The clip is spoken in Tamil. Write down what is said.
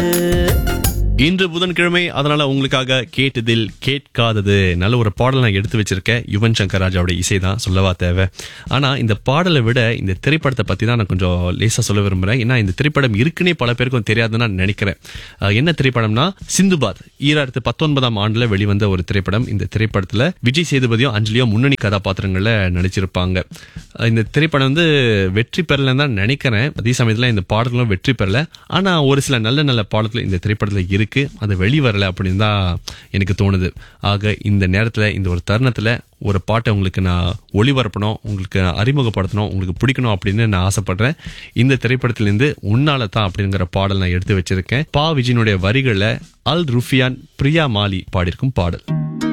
இன்று புதன்கிழமை அதனால உங்களுக்காக கேட்டதில் கேட்காதது நல்ல ஒரு பாடல் நான் எடுத்து வச்சிருக்கேன் யுவன் சங்கர் ராஜாவோட இசை தான் சொல்லவா தேவை ஆனா இந்த பாடலை விட இந்த திரைப்படத்தை பத்தி தான் நான் கொஞ்சம் லேசா சொல்ல விரும்புறேன் ஏன்னா இந்த திரைப்படம் இருக்குன்னே பல பேருக்கும் தெரியாதுன்னு நான் நினைக்கிறேன் அஹ் என்ன திரைப்படம்னா சிந்துபாத் ஈராயிரத்து பத்தொன்பதாம் ஆண்டுல வெளிவந்த ஒரு திரைப்படம் இந்த திரைப்படத்துல விஜய் சேதுபதியும் அஞ்சலியும் முன்னணி கதாபாத்திரங்கள்ல நடிச்சிருப்பாங்க அஹ் இந்த திரைப்படம் வந்து வெற்றி பெறலன்னு தான் நினைக்கிறேன் அதே சமயத்துல இந்த பாடல்களும் வெற்றி பெறல ஆனா ஒரு சில நல்ல நல்ல பாடல்கள் இந்த திரைப்படத்துல இருக்கு அது வெளிவரல அப்படின்னு தான் எனக்கு தோணுது ஆக இந்த நேரத்துல இந்த ஒரு தருணத்துல ஒரு பாட்டை உங்களுக்கு நான் ஒளிபரப்பணும் உங்களுக்கு அறிமுகப்படுத்தணும் உங்களுக்கு பிடிக்கணும் அப்படின்னு நான் ஆசைப்படுறேன் இந்த திரைப்படத்திலிருந்து உன்னால தான் அப்படிங்கிற பாடல் நான் எடுத்து வச்சிருக்கேன் பா விஜயனுடைய வரிகளை அல் ருஃபியான் பிரியா மாலி பாடியிருக்கும் பாடல்